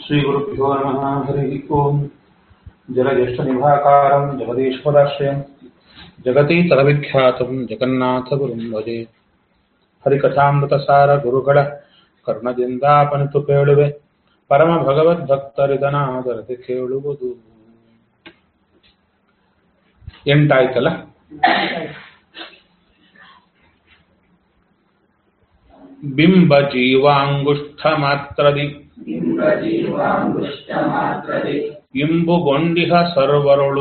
श्रीगुरुभ्यो नमः हरिः ओम् जलज्येष्ठनिभाकारम् जगदीश्वराश्रयम् जगतीतरविख्यातम् जगन्नाथगुरुम् भजे ಹರಿಕಥಾಮೃತಸಾರ ಗುರುಗಳ ಕರ್ಣದಿಂದಾಪನಿತು ಕೇಳುವೆ ಪರಮ ಭಗವದ್ಭಕ್ತರಿದನಾದರದೆ ಕೇಳುವುದು ಎಂಟಾಯ್ತಲ್ಲ ಬಿಂಬ ಜೀವಾಂಗುಷ್ಠ ಮಾತ್ರದಿ ಬಿಂಬಜೀವಾಂಗುಷ್ಟಮಾತ್ರದಿ ಇಂಬುಗೊಂಡಿಹ ಸರ್ವರೊಳು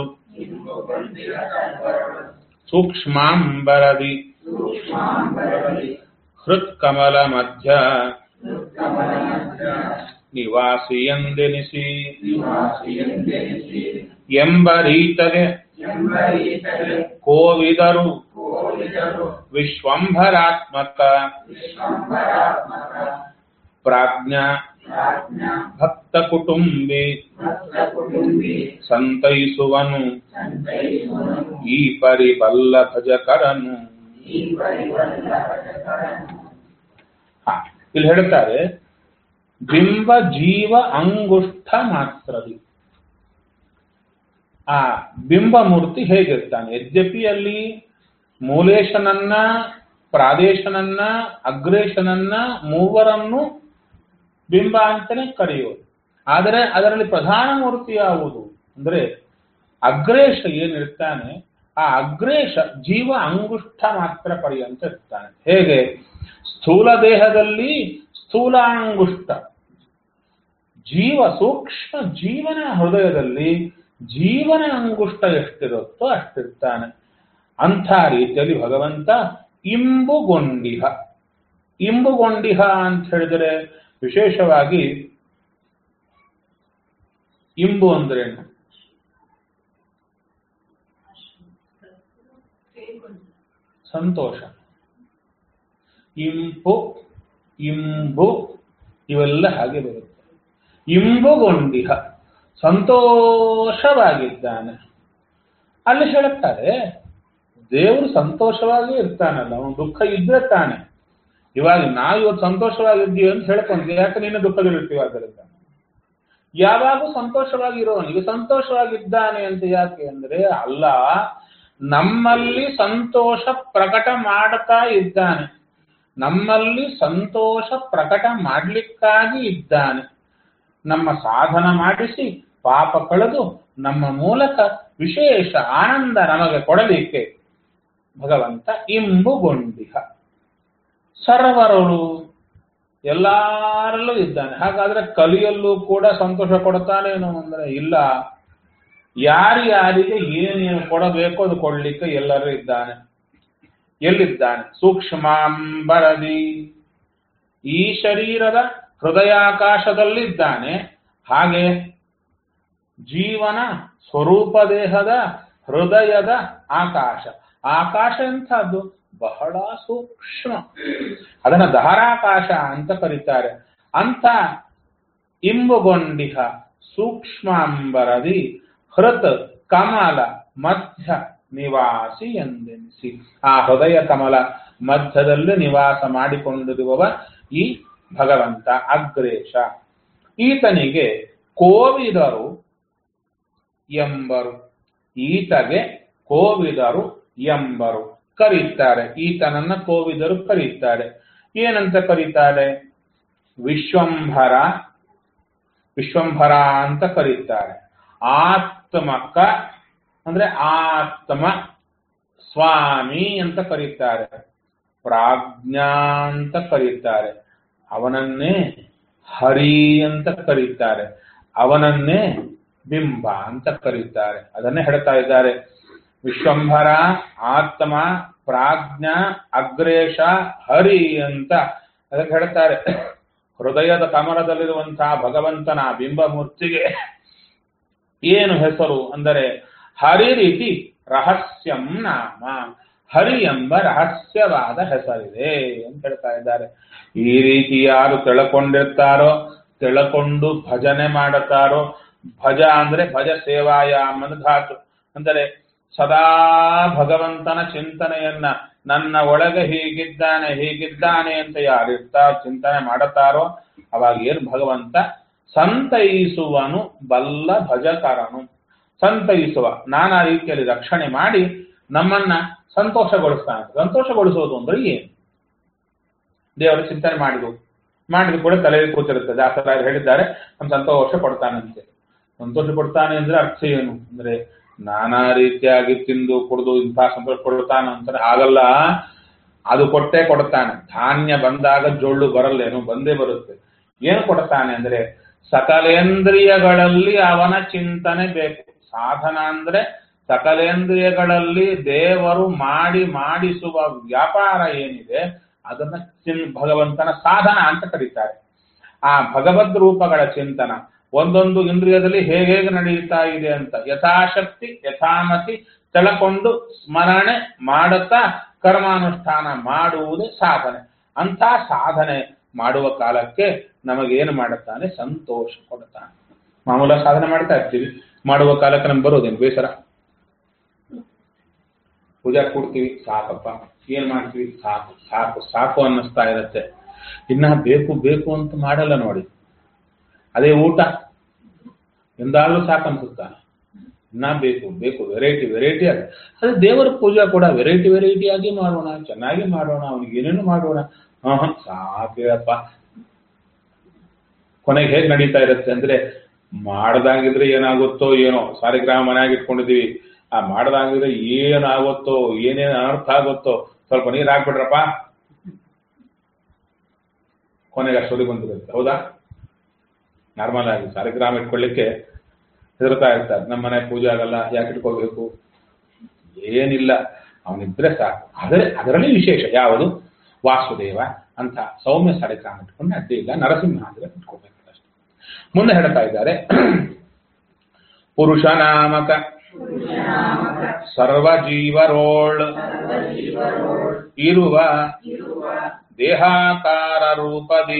ಸೂಕ್ಷ್ಮಾಂಬರದಿ ಸೂಕ್ಷ್ಮಾಂಬರದಿ ಹೃತ್ಕಮಲ ಮಧ್ಯ ಕಮಲಮಧ್ಯ ನಿವಾಸಿಯೆಂದೆನಿಸಿ ನಿವಾಸಿಯೆಂದೆನಿಸಿ ಎಂಬ ರೀತಗೆ ಎಂಬ ಈತಗೆ ಕೋವಿದರು ಕೋವಿದರು ವಿಶ್ವಂಭರಾತ್ಮಕ ವಿಶ್ವಂಬರಾತ್ಮಕ ಪ್ರಾಜ್ಞ ಪ್ರಾಜ್ಞ ಭಕ್ತ ಕುಟುಂಬಿ ಭಕ್ತ ಕುಟುಂಬಿ ಸಂತೈಸುವನು ಸಂತೈಸುವನು ಈ ಪರಿಬಲ್ಲ ಭಜಕರನು ಈ ಪರಿವಲ್ಲ ಭಜಕರನು ಹ, ಇಲ್ಲಿ ಹೇಳ್ತಾರೆ ಬಿಂಬ ಜೀವ ಅಂಗುಷ್ಠ ಮಾತ್ರದಿ ಆ ಬಿಂಬ ಮೂರ್ತಿ ಹೇಗಿರ್ತಾನೆ ಯದ್ಯಪಿ ಅಲ್ಲಿ ಮೂಲೇಶನನ್ನ ಪ್ರಾದೇಶನನ್ನ ಅಗ್ರೇಶನನ್ನ ಮೂವರನ್ನು ಬಿಂಬ ಅಂತಾನೆ ಕರೆಯೋದು ಆದರೆ ಅದರಲ್ಲಿ ಪ್ರಧಾನ ಮೂರ್ತಿ ಯಾವುದು ಅಂದ್ರೆ ಅಗ್ರೇಶ ಏನಿರ್ತಾನೆ ಆ ಅಗ್ರೇಶ ಜೀವ ಅಂಗುಷ್ಠ ಮಾತ್ರ ಪರ್ಯಂತ ಇರ್ತಾನೆ ಹೇಗೆ ಸ್ಥೂಲ ದೇಹದಲ್ಲಿ ಸ್ಥೂಲಾಂಗುಷ್ಠ ಜೀವ ಸೂಕ್ಷ್ಮ ಜೀವನ ಹೃದಯದಲ್ಲಿ ಜೀವನ ಅಂಗುಷ್ಟ ಎಷ್ಟಿರುತ್ತೋ ಅಷ್ಟಿರ್ತಾನೆ ಅಂಥ ರೀತಿಯಲ್ಲಿ ಭಗವಂತ ಇಂಬುಗೊಂಡಿಹ ಇಂಬುಗೊಂಡಿಹ ಅಂತ ಹೇಳಿದರೆ ವಿಶೇಷವಾಗಿ ಇಂಬು ಅಂದ್ರೇನು ಸಂತೋಷ ಇಂಪು ಇಂಬು ಇವೆಲ್ಲ ಹಾಗೆ ಬರುತ್ತೆ ಇಂಬುಗೊಂಡಿಹ ಸಂತೋಷವಾಗಿದ್ದಾನೆ ಅಲ್ಲಿ ಹೇಳುತ್ತಾರೆ ದೇವರು ಸಂತೋಷವಾಗಿ ಇರ್ತಾನಲ್ಲ ಅವನು ದುಃಖ ಇದ್ರೆ ತಾನೆ ಇವಾಗ ನಾವು ಇವತ್ತು ಸಂತೋಷವಾಗಿದ್ದೀವಿ ಅಂತ ಹೇಳ್ಕೊಂತೀವಿ ಯಾಕೆ ನೀನು ದುಃಖದಲ್ಲಿರ್ತೀವಿ ಆದ್ದರಿಂದ ಯಾವಾಗೂ ಸಂತೋಷವಾಗಿರೋನಿಗೆ ಸಂತೋಷವಾಗಿದ್ದಾನೆ ಅಂತ ಯಾಕೆ ಅಂದ್ರೆ ಅಲ್ಲ ನಮ್ಮಲ್ಲಿ ಸಂತೋಷ ಪ್ರಕಟ ಮಾಡ್ತಾ ಇದ್ದಾನೆ ನಮ್ಮಲ್ಲಿ ಸಂತೋಷ ಪ್ರಕಟ ಮಾಡ್ಲಿಕ್ಕಾಗಿ ಇದ್ದಾನೆ ನಮ್ಮ ಸಾಧನ ಮಾಡಿಸಿ ಪಾಪ ಕಳೆದು ನಮ್ಮ ಮೂಲಕ ವಿಶೇಷ ಆನಂದ ನಮಗೆ ಕೊಡಲಿಕ್ಕೆ ಭಗವಂತ ಇಂಬುಗೊಂಡಿಹ ಸರ್ವರಳು ಎಲ್ಲರಲ್ಲೂ ಇದ್ದಾನೆ ಹಾಗಾದ್ರೆ ಕಲಿಯಲ್ಲೂ ಕೂಡ ಸಂತೋಷ ಕೊಡ್ತಾನೇನು ಅಂದ್ರೆ ಇಲ್ಲ ಯಾರ್ಯಾರಿಗೆ ಏನೇನು ಕೊಡಬೇಕು ಅದು ಕೊಡ್ಲಿಕ್ಕೆ ಎಲ್ಲರೂ ಇದ್ದಾನೆ ಎಲ್ಲಿದ್ದಾನೆ ಸೂಕ್ಷ್ಮಾಂಬರದಿ ಈ ಶರೀರದ ಹೃದಯಾಕಾಶದಲ್ಲಿದ್ದಾನೆ ಹಾಗೆ ಜೀವನ ಸ್ವರೂಪ ದೇಹದ ಹೃದಯದ ಆಕಾಶ ಆಕಾಶ ಎಂಥದ್ದು ಬಹಳ ಸೂಕ್ಷ್ಮ ಅದನ್ನ ಧಾರಾಕಾಶ ಅಂತ ಕರೀತಾರೆ ಅಂತ ಇಂಬುಗೊಂಡಿಹ ಸೂಕ್ಷ್ಮಾಂಬರದಿ ಹೃತ್ ಕಮಲ ಮಧ್ಯ ನಿವಾಸಿ ಎಂದೆನಿಸಿ ಆ ಹೃದಯ ಕಮಲ ಮಧ್ಯದಲ್ಲಿ ನಿವಾಸ ಮಾಡಿಕೊಂಡಿರುವವ ಈ ಭಗವಂತ ಅಗ್ರೇಶ ಈತನಿಗೆ ಕೋವಿದರು ಎಂಬರು ಈತಗೆ ಕೋವಿದರು ಎಂಬರು ಕರೀತಾರೆ ಈತನನ್ನ ಕೋವಿದರು ಕರೀತಾರೆ ಏನಂತ ಕರೀತಾರೆ ವಿಶ್ವಂಭರ ವಿಶ್ವಂಭರ ಅಂತ ಕರೀತಾರೆ ಆತ್ಮಕ ಅಂದ್ರೆ ಆತ್ಮ ಸ್ವಾಮಿ ಅಂತ ಕರೀತಾರೆ ಪ್ರಾಜ್ಞಾ ಅಂತ ಕರೀತಾರೆ ಅವನನ್ನೇ ಹರಿ ಅಂತ ಕರೀತಾರೆ ಅವನನ್ನೇ ಬಿಂಬ ಅಂತ ಕರೀತಾರೆ ಅದನ್ನೇ ಹೇಳ್ತಾ ಇದ್ದಾರೆ ವಿಶ್ವಂಭರ ಆತ್ಮ ಪ್ರಾಜ್ಞ ಅಗ್ರೇಶ ಹರಿ ಅಂತ ಅದಕ್ಕೆ ಹೇಳ್ತಾರೆ ಹೃದಯದ ಕಮಲದಲ್ಲಿರುವಂತಹ ಭಗವಂತನ ಬಿಂಬಮೂರ್ತಿಗೆ ಏನು ಹೆಸರು ಅಂದರೆ ಹರಿ ರೀತಿ ರಹಸ್ಯಂ ನಾಮ ಹರಿ ಎಂಬ ರಹಸ್ಯವಾದ ಹೆಸರಿದೆ ಅಂತ ಹೇಳ್ತಾ ಇದ್ದಾರೆ ಈ ರೀತಿ ಯಾರು ತಿಳ್ಕೊಂಡಿರ್ತಾರೋ ತಿಳ್ಕೊಂಡು ಭಜನೆ ಮಾಡುತ್ತಾರೋ ಭಜ ಅಂದ್ರೆ ಭಜ ಸೇವಾಯಾಮ್ ಅಂದ್ರೆ ಧಾತು ಅಂದರೆ ಸದಾ ಭಗವಂತನ ಚಿಂತನೆಯನ್ನ ನನ್ನ ಒಳಗೆ ಹೀಗಿದ್ದಾನೆ ಹೀಗಿದ್ದಾನೆ ಅಂತ ಯಾರಿರ್ತಾ ಚಿಂತನೆ ಮಾಡುತ್ತಾರೋ ಅವಾಗ ಏನು ಭಗವಂತ ಸಂತೈಸುವನು ಬಲ್ಲ ಭಜಕರನು ಸಂತೈಸುವ ನಾನಾ ರೀತಿಯಲ್ಲಿ ರಕ್ಷಣೆ ಮಾಡಿ ನಮ್ಮನ್ನ ಸಂತೋಷಗೊಳಿಸ್ತಾನೆ ಸಂತೋಷಗೊಳಿಸೋದು ಅಂದ್ರೆ ಏನು ದೇವರ ಚಿಂತನೆ ಮಾಡಿದು ಮಾಡಿದ ಕೂಡ ತಲೆಯಲ್ಲಿ ಕೂತಿರುತ್ತೆ ದಾಸರಾಯರು ಹೇಳಿದ್ದಾರೆ ನಮ್ ಸಂತೋಷ ಪಡ್ತಾನಂತೆ ಸಂತೋಷ ಪಡ್ತಾನೆ ಅಂದ್ರೆ ಅರ್ಥ ಏನು ಅಂದ್ರೆ ನಾನಾ ರೀತಿಯಾಗಿ ತಿಂದು ಕುಡಿದು ಇಂಥ ಸಂತೋಷ ಪಡ್ತಾನ ಅಂತಾರೆ ಹಾಗಲ್ಲ ಅದು ಕೊಟ್ಟೆ ಕೊಡ್ತಾನೆ ಧಾನ್ಯ ಬಂದಾಗ ಜೊಳ್ಳು ಬರಲ್ಲೇನು ಬಂದೇ ಬರುತ್ತೆ ಏನು ಕೊಡ್ತಾನೆ ಅಂದ್ರೆ ಸಕಲೇಂದ್ರಿಯಗಳಲ್ಲಿ ಅವನ ಚಿಂತನೆ ಬೇಕು ಸಾಧನ ಅಂದ್ರೆ ಸಕಲೇಂದ್ರಿಯಗಳಲ್ಲಿ ದೇವರು ಮಾಡಿ ಮಾಡಿಸುವ ವ್ಯಾಪಾರ ಏನಿದೆ ಅದನ್ನ ಚಿನ್ ಭಗವಂತನ ಸಾಧನ ಅಂತ ಕರೀತಾರೆ ಆ ಭಗವದ್ ರೂಪಗಳ ಚಿಂತನ ಒಂದೊಂದು ಇಂದ್ರಿಯದಲ್ಲಿ ಹೇಗೆ ಹೇಗೆ ನಡೆಯುತ್ತಾ ಇದೆ ಅಂತ ಯಥಾಶಕ್ತಿ ಯಥಾಮತಿ ತೆಳಕೊಂಡು ಸ್ಮರಣೆ ಮಾಡುತ್ತಾ ಕರ್ಮಾನುಷ್ಠಾನ ಮಾಡುವುದೇ ಸಾಧನೆ ಅಂತ ಸಾಧನೆ ಮಾಡುವ ಕಾಲಕ್ಕೆ ನಮಗೇನು ಮಾಡುತ್ತಾನೆ ಸಂತೋಷ ಕೊಡುತ್ತಾನೆ ಮಾಮೂಲ ಸಾಧನೆ ಮಾಡ್ತಾ ಇರ್ತೀವಿ ಮಾಡುವ ಕಾಲಕ್ಕೆ ನಮ್ಗೆ ಬರೋದೇನು ಬೇಸರ ಪೂಜಾ ಕೊಡ್ತೀವಿ ಸಾಕಪ್ಪ ಏನ್ ಮಾಡ್ತೀವಿ ಸಾಕು ಸಾಕು ಸಾಕು ಅನ್ನಿಸ್ತಾ ಇರುತ್ತೆ ಇನ್ನ ಬೇಕು ಬೇಕು ಅಂತ ಮಾಡಲ್ಲ ನೋಡಿ ಅದೇ ಊಟ ಎಂದಾದ್ರೂ ಸಾಕು ಅನ್ಸುತ್ತಾ ಇನ್ನ ಬೇಕು ಬೇಕು ವೆರೈಟಿ ವೆರೈಟಿ ಆಗಿ ಅದೇ ದೇವರ ಪೂಜಾ ಕೂಡ ವೆರೈಟಿ ವೆರೈಟಿ ಆಗಿ ಮಾಡೋಣ ಚೆನ್ನಾಗಿ ಮಾಡೋಣ ಅವನಿಗೆ ಏನೇನು ಮಾಡೋಣ ಹಾ ಸಾಕೇಳಪ್ಪ ಕೊನೆಗೆ ಹೇಗೆ ನಡೀತಾ ಇರುತ್ತೆ ಅಂದ್ರೆ ಮಾಡ್ದಂಗಿದ್ರೆ ಏನಾಗುತ್ತೋ ಏನೋ ಸಾರಿಗ್ರಾಮ ಮನೆಯಾಗಿ ಇಟ್ಕೊಂಡಿದೀವಿ ಆ ಮಾಡ್ದಂಗಿದ್ರೆ ಏನಾಗುತ್ತೋ ಏನೇನು ಅನರ್ಥ ಆಗುತ್ತೋ ಸ್ವಲ್ಪ ನೀರು ಹಾಕ್ಬಿಟ್ರಪ್ಪ ಕೊನೆಗೆ ಅಷ್ಟೊತ್ತಿಗೆ ಬಂದಿರುತ್ತೆ ಹೌದಾ ನಾರ್ಮಲ್ ಆಗಿ ಸಾರಿಗ್ರಾಮ ಇಟ್ಕೊಳ್ಳಿಕ್ಕೆ ಹೆದರ್ತಾ ಇರ್ತಾರೆ ನಮ್ಮ ಮನೆ ಪೂಜೆ ಆಗಲ್ಲ ಯಾಕೆ ಇಟ್ಕೋಬೇಕು ಏನಿಲ್ಲ ಅವನಿದ್ರೆ ಸಾಕು ಆದರೆ ಅದರಲ್ಲಿ ವಿಶೇಷ ಯಾವುದು ವಾಸುದೇವ ಅಂತ ಸೌಮ್ಯ ಸಾರಿಗ್ರಾಮ ಇಟ್ಕೊಂಡು ಅಡ್ಡಿ ಇಲ್ಲ ನರಸಿಂಹ ಅಂದ್ರೆ ಇಟ್ಕೋಬೇಕು ಅಷ್ಟೇ ಮುಂದೆ ಹೇಳ್ತಾ ಇದ್ದಾರೆ ಪುರುಷನಾಮಕ ಸರ್ವಜೀವರೋಳ್ ಇರುವ ದೇಹಾಕಾರ ರೂಪದಿ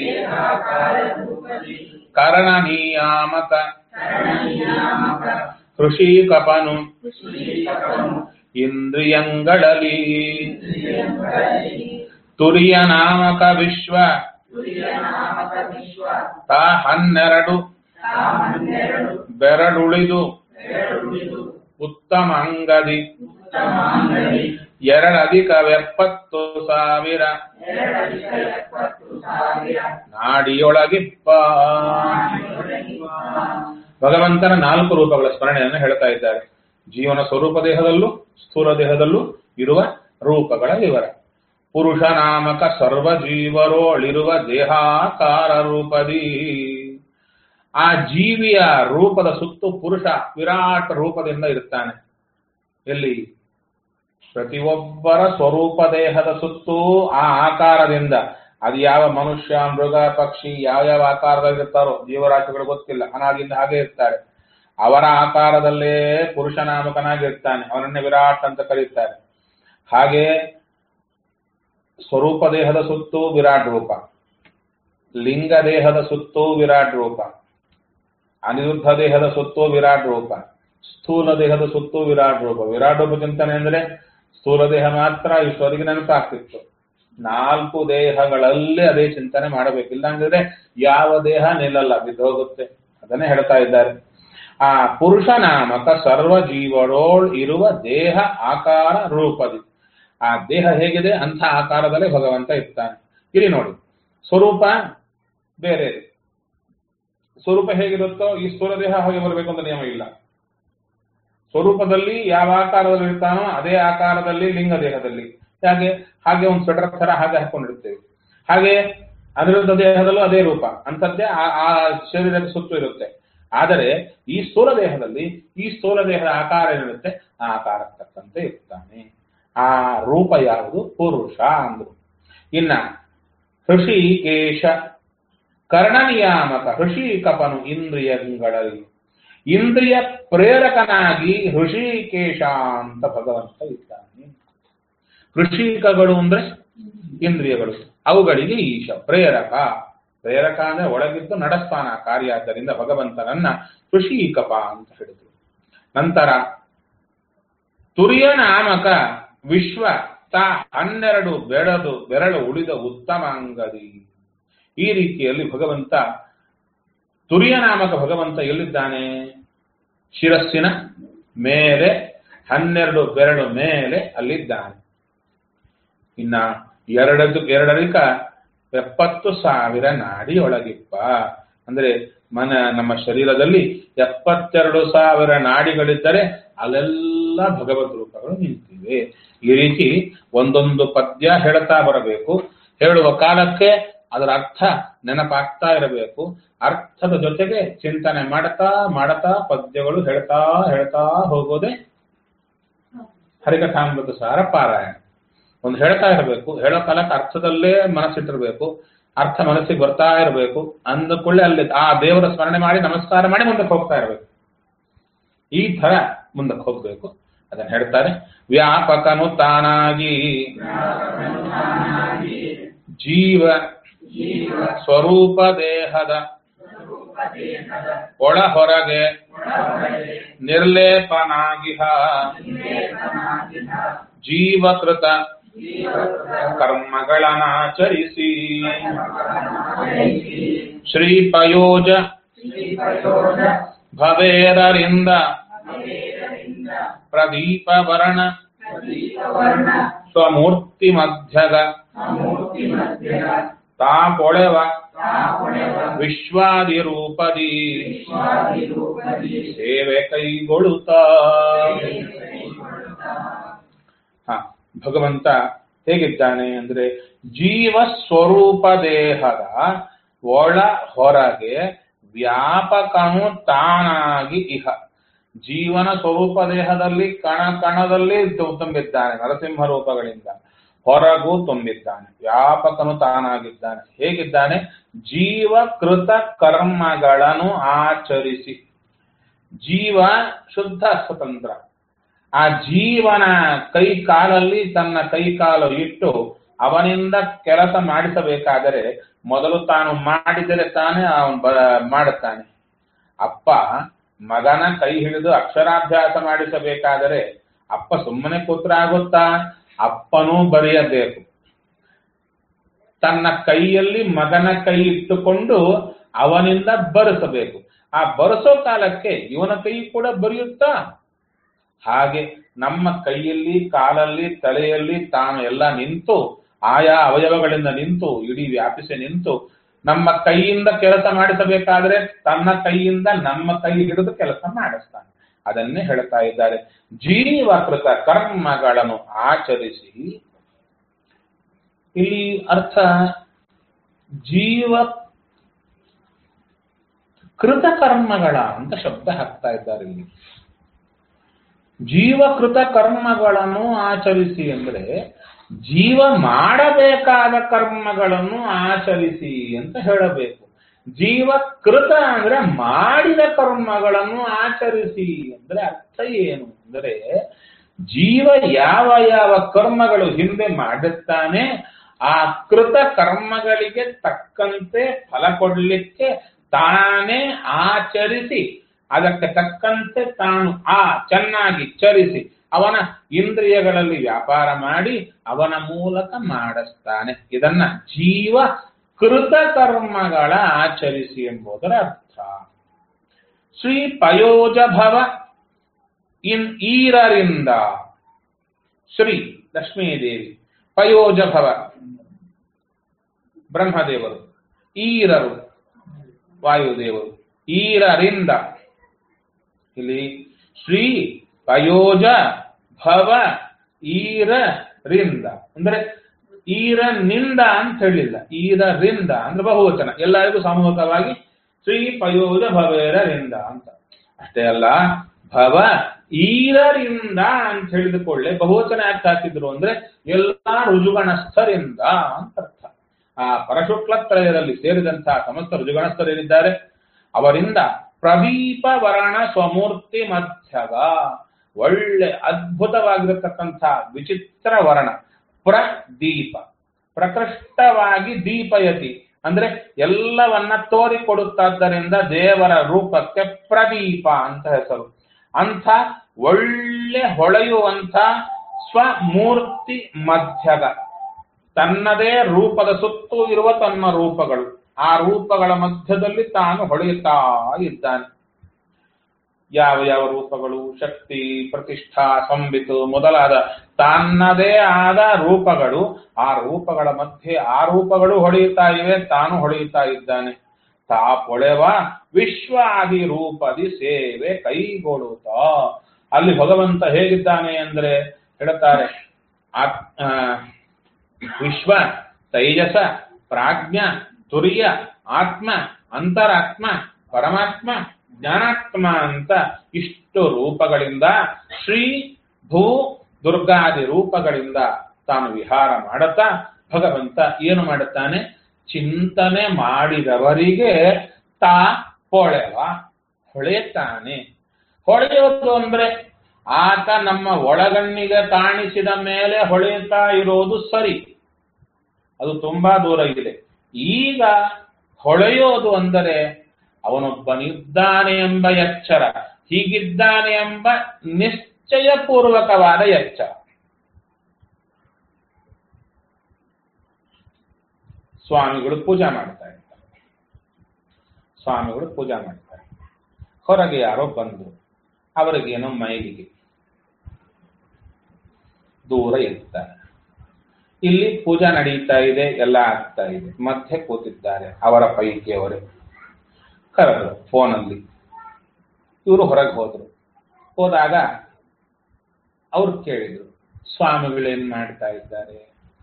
ಕರಣ ನಿಯಾಮಕ ಕೃಷಿ ಕಪನು ಇಂದ್ರಿಯಂಗಳಲ್ಲಿ ತುರಿಯ ನಾಮಕ ವಿಶ್ವ ತಾ ಹನ್ನೆರಡು ಬೆರಳುಳಿದು ಉತ್ತಮ ಅಂಗದಿ ಎರಡಧಿಕವೆಪ್ಪತ್ತು ಸಾವಿರ ನಾಡಿಯೊಳಗಿಪ್ಪ ಭಗವಂತನ ನಾಲ್ಕು ರೂಪಗಳ ಸ್ಮರಣೆಯನ್ನು ಹೇಳ್ತಾ ಇದ್ದಾರೆ ಜೀವನ ಸ್ವರೂಪ ದೇಹದಲ್ಲೂ ಸ್ಥೂಲ ದೇಹದಲ್ಲೂ ಇರುವ ರೂಪಗಳ ವಿವರ ಪುರುಷ ನಾಮಕ ಸರ್ವ ಜೀವರೋಳಿರುವ ದೇಹಾಕಾರ ರೂಪದಿ ಆ ಜೀವಿಯ ರೂಪದ ಸುತ್ತು ಪುರುಷ ವಿರಾಟ್ ರೂಪದಿಂದ ಇರುತ್ತಾನೆ ಎಲ್ಲಿ ಪ್ರತಿಯೊಬ್ಬರ ಸ್ವರೂಪ ದೇಹದ ಸುತ್ತೂ ಆ ಆಕಾರದಿಂದ ಅದು ಯಾವ ಮನುಷ್ಯ ಮೃಗ ಪಕ್ಷಿ ಯಾವ ಯಾವ ಆಕಾರದಲ್ಲಿರ್ತಾರೋ ಜೀವರಾಶಿಗಳು ಗೊತ್ತಿಲ್ಲ ಅನಾಗಿಂದ ಹಾಗೆ ಇರ್ತಾರೆ ಅವರ ಆಕಾರದಲ್ಲೇ ಪುರುಷ ನಾಮಕನಾಗಿರ್ತಾನೆ ಅವನನ್ನೇ ವಿರಾಟ್ ಅಂತ ಕರೀತಾರೆ ಹಾಗೆ ಸ್ವರೂಪ ದೇಹದ ಸುತ್ತೂ ವಿರಾಟ್ ರೂಪ ಲಿಂಗ ದೇಹದ ಸುತ್ತೂ ವಿರಾಟ್ ರೂಪ ಅನಿರುದ್ಧ ದೇಹದ ಸುತ್ತೂ ವಿರಾಟ್ ರೂಪ ಸ್ಥೂಲ ದೇಹದ ಸುತ್ತೂ ವಿರಾಟ್ ರೂಪ ವಿರಾಟ್ ರೂಪ ಚಿಂತನೆ ಅಂದ್ರೆ ಸ್ಥೂಲ ದೇಹ ಮಾತ್ರ ಈಶ್ವರಿಗೆ ನೆನಪಾಗ್ತಿತ್ತು ನಾಲ್ಕು ದೇಹಗಳಲ್ಲಿ ಅದೇ ಚಿಂತನೆ ಮಾಡಬೇಕು ಇಲ್ಲಾಂದ್ರೆ ಯಾವ ದೇಹ ನಿಲ್ಲಲ್ಲ ಬಿದ್ದೋಗುತ್ತೆ ಅದನ್ನೇ ಹೇಳ್ತಾ ಇದ್ದಾರೆ ಆ ಪುರುಷ ನಾಮಕ ಸರ್ವ ಜೀವರೋಳ್ ಇರುವ ದೇಹ ಆಕಾರ ರೂಪದಿ ಆ ದೇಹ ಹೇಗಿದೆ ಅಂಥ ಆಕಾರದಲ್ಲೇ ಭಗವಂತ ಇರ್ತಾನೆ ಇಲ್ಲಿ ನೋಡಿ ಸ್ವರೂಪ ಬೇರೆ ಇದೆ ಸ್ವರೂಪ ಹೇಗಿರುತ್ತೋ ಈ ಸ್ಥೂಲ ದೇಹ ಹಾಗೆ ಬರಬೇಕು ಅಂತ ನಿಯಮ ಇಲ್ಲ ಸ್ವರೂಪದಲ್ಲಿ ಯಾವ ಆಕಾರದಲ್ಲಿ ಇರ್ತಾನೋ ಅದೇ ಆಕಾರದಲ್ಲಿ ಲಿಂಗ ದೇಹದಲ್ಲಿ ಹಾಗೆ ಹಾಗೆ ಒಂದು ಸ್ವೆಟರ್ ತರ ಹಾಗೆ ಹಾಕೊಂಡಿರ್ತೇವೆ ಹಾಗೆ ಅನಿರುದ್ಧ ದೇಹದಲ್ಲೂ ಅದೇ ರೂಪ ಅಂತದ್ದೇ ಆ ಆ ಶರೀರದ ಸುತ್ತು ಇರುತ್ತೆ ಆದರೆ ಈ ಸ್ಥೂಲ ದೇಹದಲ್ಲಿ ಈ ಸ್ಥೂಲ ದೇಹದ ಆಕಾರ ಏನಿರುತ್ತೆ ಆ ಆಕಾರಕ್ಕೆ ತಕ್ಕಂತೆ ಇರ್ತಾನೆ ಆ ರೂಪ ಯಾವುದು ಪುರುಷ ಅಂದ್ರು ಇನ್ನ ಹೃಷಿಕೇಶ ಕರ್ಣನಿಯಾಮಕ ಹೃಷಿಕಪನು ಇಂದ್ರಿಯಗಳಲ್ಲಿ ಇಂದ್ರಿಯ ಪ್ರೇರಕನಾಗಿ ಹೃಷಿಕೇಶ ಅಂತ ಭಗವಂತ ಇದ್ದಾನೆ ಹೃಷಿಕಗಳು ಅಂದ್ರೆ ಇಂದ್ರಿಯಗಳು ಅವುಗಳಿಗೆ ಈಶ ಪ್ರೇರಕ ಪ್ರೇರಕ ಅಂದ್ರೆ ಒಳಗಿದ್ದು ನಡೆಸ್ತಾನ ಕಾರ್ಯ ಆದ್ದರಿಂದ ಭಗವಂತನನ್ನ ಋಷಿಕಪ ಅಂತ ಹೇಳಿದ್ರು ನಂತರ ತುರಿಯ ನಾಮಕ ವಿಶ್ವ ತಾ ಹನ್ನೆರಡು ಬೆಳೆದು ಬೆರಳು ಉಳಿದ ಉತ್ತಮ ಅಂಗದಿ ಈ ರೀತಿಯಲ್ಲಿ ಭಗವಂತ ತುರಿಯ ನಾಮಕ ಭಗವಂತ ಎಲ್ಲಿದ್ದಾನೆ ಶಿರಸ್ಸಿನ ಮೇಲೆ ಹನ್ನೆರಡು ಬೆರಳು ಮೇಲೆ ಅಲ್ಲಿದ್ದಾನೆ ಇನ್ನ ಎರಡದು ಎರಡರಿಕ ಎಪ್ಪತ್ತು ಸಾವಿರ ನಾಡಿ ಒಳಗಿಪ್ಪ ಅಂದ್ರೆ ಮನ ನಮ್ಮ ಶರೀರದಲ್ಲಿ ಎಪ್ಪತ್ತೆರಡು ಸಾವಿರ ನಾಡಿಗಳಿದ್ದರೆ ಅಲ್ಲೆಲ್ಲ ಭಗವದ್ ರೂಪಗಳು ನಿಂತಿವೆ ಈ ರೀತಿ ಒಂದೊಂದು ಪದ್ಯ ಹೇಳ್ತಾ ಬರಬೇಕು ಹೇಳುವ ಕಾಲಕ್ಕೆ ಅದರ ಅರ್ಥ ನೆನಪಾಗ್ತಾ ಇರಬೇಕು ಅರ್ಥದ ಜೊತೆಗೆ ಚಿಂತನೆ ಮಾಡ್ತಾ ಮಾಡ್ತಾ ಪದ್ಯಗಳು ಹೇಳ್ತಾ ಹೇಳ್ತಾ ಹೋಗೋದೇ ಹರಿಕಥಾಮೃತ ಸಾರ ಪಾರಾಯಣ ಒಂದು ಹೇಳ್ತಾ ಇರಬೇಕು ಹೇಳೋ ಕಾಲಕ್ಕೆ ಅರ್ಥದಲ್ಲೇ ಮನಸ್ಸಿಟ್ಟಿರ್ಬೇಕು ಅರ್ಥ ಮನಸ್ಸಿಗೆ ಬರ್ತಾ ಇರಬೇಕು ಅಂದಕೊಳ್ಳೆ ಅಲ್ಲಿ ಆ ದೇವರ ಸ್ಮರಣೆ ಮಾಡಿ ನಮಸ್ಕಾರ ಮಾಡಿ ಮುಂದಕ್ಕೆ ಹೋಗ್ತಾ ಇರಬೇಕು ಈ ತರ ಮುಂದಕ್ಕೆ ಹೋಗ್ಬೇಕು ಅದನ್ನ ಹೇಳ್ತಾರೆ ವ್ಯಾಪಕನು ತಾನಾಗಿ ಜೀವ ಸ್ವರೂಪ ದೇಹದ ಒಳ ಹೊರಗೆ ನಿರ್ಲೇಪನಾಗಿಹ ಜೀವಕೃತ ಕರ್ಮಗಳನ್ನಾಚರಿಸಿ ಶ್ರೀಪಯೋಜ ಭವೇರರಿಂದ ಪ್ರದೀಪ ವರ್ಣ ಸ್ವಮೂರ್ತಿ ಮಧ್ಯಗ ತಾಪೊಳೆವ ವಿಶ್ವಾದಿ ರೂಪದಿ ಸೇವೆ ಕೈಗೊಳ್ಳುತ್ತ ಹ ಭಗವಂತ ಹೇಗಿದ್ದಾನೆ ಅಂದ್ರೆ ಜೀವ ಸ್ವರೂಪ ದೇಹದ ಒಳ ಹೊರಗೆ ವ್ಯಾಪಕನು ತಾನಾಗಿ ಇಹ ಜೀವನ ಸ್ವರೂಪ ದೇಹದಲ್ಲಿ ಕಣ ಕಣದಲ್ಲಿ ತು- ತುಂಬಿದ್ದಾನೆ ನರಸಿಂಹ ರೂಪಗಳಿಂದ ಹೊರಗೂ ತುಂಬಿದ್ದಾನೆ ವ್ಯಾಪಕನು ತಾನಾಗಿದ್ದಾನೆ ಹೇಗಿದ್ದಾನೆ ಜೀವಕೃತ ಕರ್ಮಗಳನ್ನು ಆಚರಿಸಿ ಜೀವ ಶುದ್ಧ ಸ್ವತಂತ್ರ ಆ ಜೀವನ ಕೈ ಕಾಲಲ್ಲಿ ತನ್ನ ಕೈ ಕಾಲು ಇಟ್ಟು ಅವನಿಂದ ಕೆಲಸ ಮಾಡಿಸಬೇಕಾದರೆ ಮೊದಲು ತಾನು ಮಾಡಿದರೆ ತಾನೇ ಅವನು ಬ- ಮಾಡುತ್ತಾನೆ ಅಪ್ಪ ಮಗನ ಕೈ ಹಿಡಿದು ಅಕ್ಷರಾಭ್ಯಾಸ ಮಾಡಿಸಬೇಕಾದರೆ ಅಪ್ಪ ಸುಮ್ಮನೆ ಕೂತ್ರ ಆಗುತ್ತಾ ಅಪ್ಪನೂ ಬರೆಯಬೇಕು ತನ್ನ ಕೈಯಲ್ಲಿ ಮಗನ ಕೈ ಇಟ್ಟುಕೊಂಡು ಅವನಿಂದ ಬರೆಸಬೇಕು ಆ ಬರೆಸೋ ಕಾಲಕ್ಕೆ ಇವನ ಕೈ ಕೂಡ ಬರೆಯುತ್ತಾ ಹಾಗೆ ನಮ್ಮ ಕೈಯಲ್ಲಿ ಕಾಲಲ್ಲಿ ತಲೆಯಲ್ಲಿ ತಾನು ಎಲ್ಲ ನಿಂತು ಆಯಾ ಅವಯವಗಳಿಂದ ನಿಂತು ಇಡೀ ವ್ಯಾಪಿಸಿ ನಿಂತು ನಮ್ಮ ಕೈಯಿಂದ ಕೆಲಸ ಮಾಡಿಸಬೇಕಾದ್ರೆ ತನ್ನ ಕೈಯಿಂದ ನಮ್ಮ ಕೈ ಹಿಡಿದು ಕೆಲಸ ಮಾಡಿಸ್ತಾನೆ ಅದನ್ನೇ ಹೇಳ್ತಾ ಇದ್ದಾರೆ ಜೀವಕೃತ ಕರ್ಮಗಳನ್ನು ಆಚರಿಸಿ ಇಲ್ಲಿ ಅರ್ಥ ಜೀವ ಕೃತ ಕರ್ಮಗಳ ಅಂತ ಶಬ್ದ ಹಾಕ್ತಾ ಇದ್ದಾರೆ ಇಲ್ಲಿ ಜೀವಕೃತ ಕರ್ಮಗಳನ್ನು ಆಚರಿಸಿ ಅಂದ್ರೆ ಜೀವ ಮಾಡಬೇಕಾದ ಕರ್ಮಗಳನ್ನು ಆಚರಿಸಿ ಅಂತ ಹೇಳಬೇಕು ಜೀವಕೃತ ಅಂದ್ರೆ ಮಾಡಿದ ಕರ್ಮಗಳನ್ನು ಆಚರಿಸಿ ಅಂದ್ರೆ ಅರ್ಥ ಏನು ಅಂದ್ರೆ ಜೀವ ಯಾವ ಯಾವ ಕರ್ಮಗಳು ಹಿಂದೆ ಮಾಡುತ್ತಾನೆ ಆ ಕೃತ ಕರ್ಮಗಳಿಗೆ ತಕ್ಕಂತೆ ಫಲ ಕೊಡ್ಲಿಕ್ಕೆ ತಾನೇ ಆಚರಿಸಿ ಅದಕ್ಕೆ ತಕ್ಕಂತೆ ತಾನು ಆ ಚೆನ್ನಾಗಿ ಚರಿಸಿ ಅವನ ಇಂದ್ರಿಯಗಳಲ್ಲಿ ವ್ಯಾಪಾರ ಮಾಡಿ ಅವನ ಮೂಲಕ ಮಾಡಿಸ್ತಾನೆ ಇದನ್ನ ಜೀವ ಕೃತ ಕರ್ಮಗಳ ಆಚರಿಸಿ ಎಂಬುದರ ಅರ್ಥ ಶ್ರೀ ಪಯೋಜ ಭವ ಇನ್ ಈರರಿಂದ ಶ್ರೀ ಲಕ್ಷ್ಮೀದೇವಿ ಪಯೋಜ ಭವ ಬ್ರಹ್ಮದೇವರು ಈರರು ವಾಯುದೇವರು ಈರರಿಂದ ಇಲ್ಲಿ ಶ್ರೀ ಪಯೋಜ ಭವ ಈರರಿಂದ ಅಂದ್ರೆ ಈರನಿಂದ ಅಂತ ಹೇಳಿಲ್ಲ ಈರರಿಂದ ಅಂದ್ರೆ ಬಹುವಚನ ಎಲ್ಲರಿಗೂ ಸಾಮೂಹಿಕವಾಗಿ ಶ್ರೀ ಪಯೋಜ ಭವೇರರಿಂದ ಅಂತ ಅಷ್ಟೇ ಅಲ್ಲ ಭವ ಈರರಿಂದ ಅಂತ ಹೇಳಿದುಕೊಳ್ಳೆ ಬಹುವಚನ ಯಾಕೆ ಹಾಕಿದ್ರು ಅಂದ್ರೆ ಎಲ್ಲಾ ರುಜುಗಣಸ್ಥರಿಂದ ಅಂತ ಅರ್ಥ ಆ ಪರಶುಕ್ಲತ್ರಯದಲ್ಲಿ ಸೇರಿದಂತಹ ಸಮಸ್ತ ರುಜುಗಣಸ್ಥರೇನಿದ್ದಾರೆ ಅವರಿಂದ ಪ್ರದೀಪ ವರ್ಣ ಸ್ವಮೂರ್ತಿ ಮಧ್ಯಗ ಒಳ್ಳೆ ಅದ್ಭುತವಾಗಿರತಕ್ಕಂಥ ವಿಚಿತ್ರ ವರ್ಣ ಪ್ರದೀಪ ಪ್ರಕೃಷ್ಟವಾಗಿ ದೀಪಯತಿ ಅಂದ್ರೆ ಎಲ್ಲವನ್ನ ತೋರಿಕೊಡುತ್ತಾದ್ದರಿಂದ ದೇವರ ರೂಪಕ್ಕೆ ಪ್ರದೀಪ ಅಂತ ಹೆಸರು ಅಂಥ ಒಳ್ಳೆ ಹೊಳೆಯುವಂಥ ಸ್ವಮೂರ್ತಿ ಮಧ್ಯಗ ತನ್ನದೇ ರೂಪದ ಸುತ್ತೂ ಇರುವ ತನ್ನ ರೂಪಗಳು ಆ ರೂಪಗಳ ಮಧ್ಯದಲ್ಲಿ ತಾನು ಹೊಳೆಯುತ್ತಾ ಇದ್ದಾನೆ ಯಾವ ಯಾವ ರೂಪಗಳು ಶಕ್ತಿ ಪ್ರತಿಷ್ಠಾ ಸಂಬಿತು ಮೊದಲಾದ ತನ್ನದೇ ಆದ ರೂಪಗಳು ಆ ರೂಪಗಳ ಮಧ್ಯೆ ಆ ರೂಪಗಳು ಹೊಳೆಯುತ್ತಾ ಇವೆ ತಾನು ಹೊಳೆಯುತ್ತಾ ಇದ್ದಾನೆ ತಾ ಪೊಳೆವ ವಿಶ್ವಾದಿ ರೂಪದಿ ಸೇವೆ ಕೈಗೊಳ್ಳುತ್ತಾ ಅಲ್ಲಿ ಭಗವಂತ ಹೇಗಿದ್ದಾನೆ ಅಂದ್ರೆ ಹೇಳ್ತಾರೆ ಆತ್ ಆ, ವಿಶ್ವ ತೈಜಸ ಪ್ರಾಜ್ಞ ತುರ್ಯ ಆತ್ಮ ಅಂತರಾತ್ಮ ಪರಮಾತ್ಮ ಜ್ಞಾನಾತ್ಮ ಅಂತ ಇಷ್ಟು ರೂಪಗಳಿಂದ ಶ್ರೀ ಭೂ ದುರ್ಗಾದಿ ರೂಪಗಳಿಂದ ತಾನು ವಿಹಾರ ಮಾಡುತ್ತಾ ಭಗವಂತ ಏನು ಮಾಡುತ್ತಾನೆ ಚಿಂತನೆ ಮಾಡಿದವರಿಗೆ ತಾ ಹೊಳೆವ ಹೊಳೆಯುತ್ತಾನೆ ಹೊಳೆಯೋದು ಅಂದ್ರೆ ಆತ ನಮ್ಮ ಒಳಗಣ್ಣಿಗೆ ಕಾಣಿಸಿದ ಮೇಲೆ ಹೊಳೆಯುತ್ತಾ ಇರೋದು ಸರಿ ಅದು ತುಂಬಾ ದೂರ ಇದೆ ಈಗ ಹೊಳೆಯೋದು ಅಂದರೆ ಅವನೊಬ್ಬನಿದ್ದಾನೆ ಎಂಬ ಎಚ್ಚರ ಹೀಗಿದ್ದಾನೆ ಎಂಬ ನಿಶ್ಚಯಪೂರ್ವಕವಾದ ಎಚ್ಚರ ಸ್ವಾಮಿಗಳು ಪೂಜಾ ಮಾಡ್ತಾ ಇರ್ತಾರೆ ಸ್ವಾಮಿಗಳು ಪೂಜಾ ಮಾಡ್ತಾರೆ ಹೊರಗೆ ಯಾರೋ ಬಂದ್ರು ಅವರಿಗೇನೋ ಮೈಲಿಗೆ ದೂರ ಇರ್ತಾರೆ ಇಲ್ಲಿ ಪೂಜಾ ನಡೀತಾ ಇದೆ ಎಲ್ಲ ಆಗ್ತಾ ಇದೆ ಮಧ್ಯೆ ಕೂತಿದ್ದಾರೆ ಅವರ ಪೈಕಿಯವರೇ ಕರೆದ್ರು ಫೋನಲ್ಲಿ ಇವರು ಹೊರಗೆ ಹೋದ್ರು ಹೋದಾಗ ಅವ್ರು ಕೇಳಿದ್ರು ಸ್ವಾಮಿಗಳೇನ್ ಮಾಡ್ತಾ ಇದ್ದಾರೆ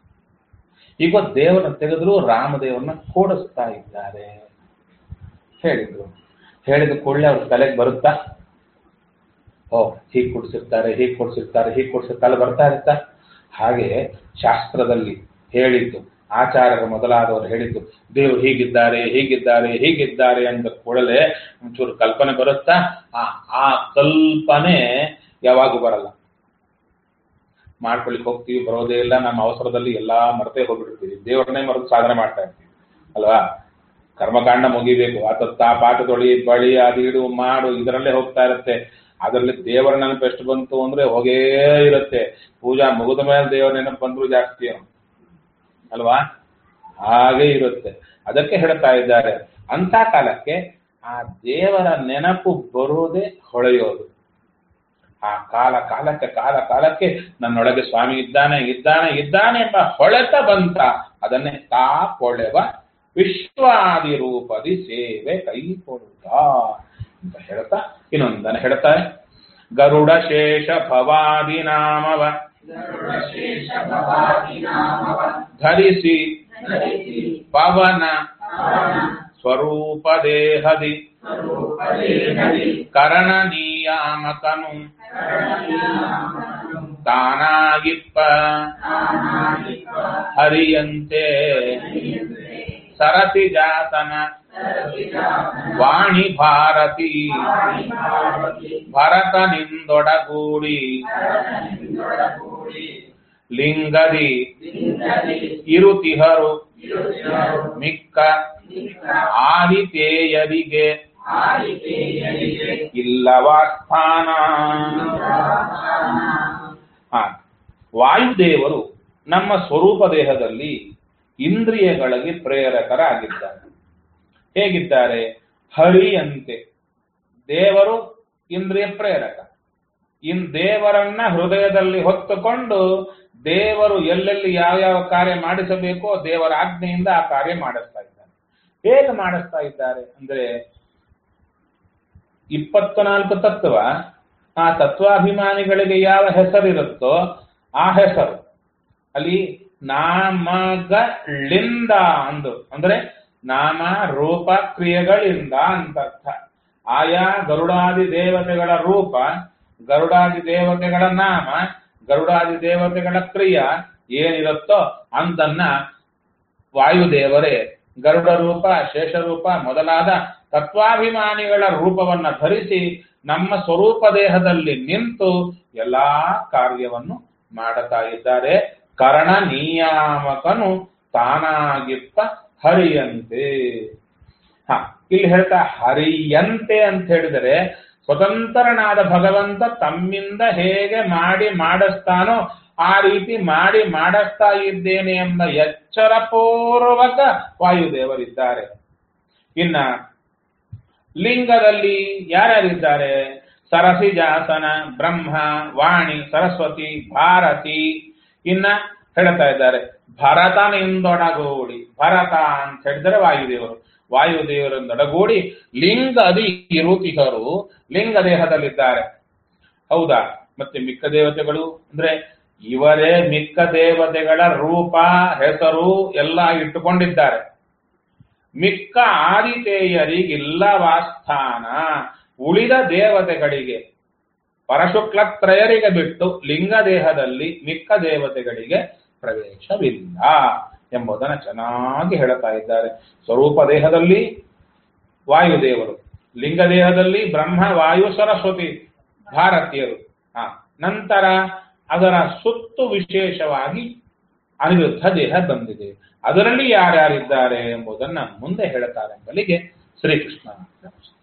ಈಗ ದೇವರನ್ನ ತೆಗೆದ್ರು ರಾಮದೇವರನ್ನ ಕೂಡಿಸ್ತಾ ಇದ್ದಾರೆ ಹೇಳಿದ್ರು ಹೇಳಿದ ಕೂಡಲೇ ಅವ್ರ ತಲೆಗೆ ಬರುತ್ತಾ ಓ ಹೀಗೆ ಕೊಡ್ಸಿರ್ತಾರೆ ಹೀಗೆ ಕೊಡ್ಸಿರ್ತಾರೆ ಹೀಗೆ ಕೊಡ್ಸಿರ್ತಾರೆ ಬರ್ತಾ ಇರುತ್ತಾ ಹಾಗೆ ಶಾಸ್ತ್ರದಲ್ಲಿ ಹೇಳಿದ್ದು ಆಚಾರ್ಯರು ಮೊದಲಾದವರು ಹೇಳಿದ್ದು ದೇವರು ಹೀಗಿದ್ದಾರೆ ಹೀಗಿದ್ದಾರೆ ಹೀಗಿದ್ದಾರೆ ಅಂದ ಕೂಡಲೇ ಒಂಚೂರು ಕಲ್ಪನೆ ಬರುತ್ತಾ ಆ ಆ ಕಲ್ಪನೆ ಯಾವಾಗೂ ಬರಲ್ಲ ಮಾಡ್ಕೊಳಿಕ್ ಹೋಗ್ತೀವಿ ಬರೋದೇ ಇಲ್ಲ ನಮ್ಮ ಅವಸರದಲ್ಲಿ ಎಲ್ಲಾ ಮರೆತೇ ಹೋಗ್ಬಿಡ್ತೀವಿ ದೇವರನ್ನೇ ಮರೆತು ಸಾಧನೆ ಮಾಡ್ತಾ ಇರ್ತೀವಿ ಅಲ್ವಾ ಕರ್ಮಕಾಂಡ ಮುಗಿಬೇಕು ಆತ ಪಾಠ ತೊಳಿ ಬಳಿ ಅದು ಇಡು ಮಾಡು ಇದರಲ್ಲೇ ಹೋಗ್ತಾ ಇರುತ್ತೆ ಅದರಲ್ಲಿ ದೇವರ ನೆನಪು ಎಷ್ಟು ಬಂತು ಅಂದ್ರೆ ಹೋಗೇ ಇರುತ್ತೆ ಪೂಜಾ ಮುಗಿದ ಮೇಲೆ ದೇವರ ನೆನಪು ಬಂದ್ರು ಜಾಸ್ತಿ ಅವ್ನು. ಅಲ್ವಾ ಹಾಗೆ ಇರುತ್ತೆ ಅದಕ್ಕೆ ಹೇಳ್ತಾ ಇದ್ದಾರೆ ಅಂತ ಕಾಲಕ್ಕೆ ಆ ದೇವರ ನೆನಪು ಬರುವುದೇ ಹೊಳೆಯೋದು ಆ ಕಾಲ ಕಾಲಕ್ಕೆ ಕಾಲ ಕಾಲಕ್ಕೆ ನನ್ನೊಳಗೆ ಸ್ವಾಮಿ ಇದ್ದಾನೆ ಇದ್ದಾನೆ ಇದ್ದಾನೆ ಎಂಬ ಹೊಳೆತ ಬಂತ ಅದನ್ನೇ ತಾ ಕೊಳೆವ ವಿಶ್ವಾದಿ ರೂಪದಿ ಸೇವೆ ಕೈ ಕೊಡುತ್ತ ಅಂತ ಹೇಳ್ತಾ ಇನ್ನೊಂದನ್ನು ಹೇಳ್ತಾರೆ ಗರುಡ ಶೇಷ ಭವಾದಿ ನಾಮವ ಗರುಡಶೇಷ ಭವಾದಿ ನಾಮವ ಧರಿಸಿ ಧರಿಸಿ ಪವನ ಪವನ ಸ್ವರೂಪ ದೇಹದಿ ಸ್ವರೂಪದೇಹದಿ ಕರಣ ನಿಯಾಮಕನು ಕರಣೀಯಾಮಕನು ತಾನಾಗಿಪ್ಪ ತಾನಾಗಿಪ್ಪ ಹರಿಯಂತೆ ಹರಿಯಂತೆ ಸರತಿ ಜಾತನ ಸರಸಿಜಾತನ ವಾಣಿ ಭಾರತಿ ವಾಣಿ ಭಾರತಿ ಭರತನಿಂದೊಡಗೂಡಿ ಭರತನಿಂದೊಡಗೂಡಿ ಲಿಂಗದಿ ಲಿಂಗದಿ ಇರುತಿಹರು ಇರುತ್ತಿಹರು ಮಿಕ್ಕ ನಿಕ್ಕ ಆದಿತೇಯರಿಗೆ ಆದಿತೇಯರಿಗೆ ಇಲ್ಲವಾ ಸ್ಥಾನ ಹಾ ವಾಯುದೇವರು ನಮ್ಮ ಸ್ವರೂಪ ದೇಹದಲ್ಲಿ ಇಂದ್ರಿಯಗಳಿಗೆ ಪ್ರೇರಕರಾಗಿದ್ದಾರೆ ಹೇಗಿದ್ದಾರೆ ಹರಿಯಂತೆ ದೇವರು ಇಂದ್ರಿಯ ಪ್ರೇರಕ ಇನ್ ದೇವರನ್ನ ಹೃದಯದಲ್ಲಿ ಹೊತ್ತುಕೊಂಡು ದೇವರು ಎಲ್ಲೆಲ್ಲಿ ಯಾವ ಯಾವ ಕಾರ್ಯ ಮಾಡಿಸಬೇಕೋ ದೇವರ ಆಜ್ಞೆಯಿಂದ ಆ ಕಾರ್ಯ ಮಾಡಿಸ್ತಾ ಇದ್ದಾರೆ ಹೇಗೆ ಮಾಡಿಸ್ತಾ ಇದ್ದಾರೆ ಅಂದ್ರೆ ಇಪ್ಪತ್ನಾಲ್ಕು ತತ್ವ ಆ ತತ್ವಾಭಿಮಾನಿಗಳಿಗೆ ಯಾವ ಹೆಸರಿರುತ್ತೋ ಆ ಹೆಸರು ಅಲ್ಲಿ ನಾಮಗಳಿಂದ ಅಂದು ಅಂದ್ರೆ ನಾಮ ರೂಪ ಕ್ರಿಯೆಗಳಿಂದ ಅಂತರ್ಥ ಆಯಾ ಗರುಡಾದಿ ದೇವತೆಗಳ ರೂಪ ಗರುಡಾದಿ ದೇವತೆಗಳ ನಾಮ ಗರುಡಾದಿ ದೇವತೆಗಳ ಕ್ರಿಯ ಏನಿರುತ್ತೋ ಅಂತನ್ನ ವಾಯುದೇವರೇ ಗರುಡ ರೂಪ ಶೇಷರೂಪ ಮೊದಲಾದ ತತ್ವಾಭಿಮಾನಿಗಳ ರೂಪವನ್ನ ಧರಿಸಿ ನಮ್ಮ ಸ್ವರೂಪ ದೇಹದಲ್ಲಿ ನಿಂತು ಎಲ್ಲಾ ಕಾರ್ಯವನ್ನು ಮಾಡುತ್ತಾ ಇದ್ದಾರೆ ಕರ್ಣ ನಿಯಾಮಕನು ತಾನಾಗಿಪ್ಪ ಹರಿಯಂತೆ ಹ ಇಲ್ಲಿ ಹೇಳ್ತಾ ಹರಿಯಂತೆ ಅಂತ ಹೇಳಿದರೆ ಸ್ವತಂತ್ರನಾದ ಭಗವಂತ ತಮ್ಮಿಂದ ಹೇಗೆ ಮಾಡಿ ಮಾಡಿಸ್ತಾನೋ ಆ ರೀತಿ ಮಾಡಿ ಮಾಡಿಸ್ತಾ ಇದ್ದೇನೆ ಎಂಬ ಎಚ್ಚರಪೂರ್ವಕ ವಾಯುದೇವರಿದ್ದಾರೆ ಇನ್ನ ಲಿಂಗದಲ್ಲಿ ಯಾರ್ಯಾರಿದ್ದಾರೆ ಸರಸಿಜಾಸನ ಬ್ರಹ್ಮ ವಾಣಿ ಸರಸ್ವತಿ ಭಾರತಿ ಇನ್ನ ಹೇಳ್ತಾ ಇದ್ದಾರೆ ಭರತನಿಂದೊಡಗೂಡಿ ಭರತ ಅಂತ ಹೇಳಿದರೆ ವಾಯುದೇವರು ವಾಯುದೇವರೊಂದೊಡಗೂಡಿ ಲಿಂಗದಿ ಇರುತಿಹರು ಲಿಂಗ ದೇಹದಲ್ಲಿದ್ದಾರೆ ಹೌದಾ ಮತ್ತೆ ಮಿಕ್ಕ ದೇವತೆಗಳು ಅಂದ್ರೆ ಇವರೇ ಮಿಕ್ಕ ದೇವತೆಗಳ ರೂಪ ಹೆಸರು ಎಲ್ಲ ಇಟ್ಟುಕೊಂಡಿದ್ದಾರೆ ಮಿಕ್ಕ ಆದಿತೇಯರಿಗಿಲ್ಲವಾ ಸ್ಥಾನ ಉಳಿದ ದೇವತೆಗಳಿಗೆ ಪರಶುಕ್ಲತ್ರಯರಿಗೆ ಬಿಟ್ಟು ಲಿಂಗ ದೇಹದಲ್ಲಿ ಮಿಕ್ಕ ದೇವತೆಗಳಿಗೆ ಪ್ರವೇಶವಿಲ್ಲ ಎಂಬುದನ್ನು ಚೆನ್ನಾಗಿ ಹೇಳ್ತಾ ಇದ್ದಾರೆ ಸ್ವರೂಪ ದೇಹದಲ್ಲಿ ವಾಯುದೇವರು ಲಿಂಗ ದೇಹದಲ್ಲಿ ಬ್ರಹ್ಮ ವಾಯು ಸರಸ್ವತಿ ಭಾರತೀಯರು ಹ ನಂತರ ಅದರ ಸುತ್ತು ವಿಶೇಷವಾಗಿ ಅನಿರುದ್ಧ ದೇಹ ಬಂದಿದೆ ಅದರಲ್ಲಿ ಯಾರ್ಯಾರಿದ್ದಾರೆ ಎಂಬುದನ್ನ ಮುಂದೆ ಹೇಳ್ತಾರೆ ಎಂಬಲಿಗೆ ಶ್ರೀಕೃಷ್ಣ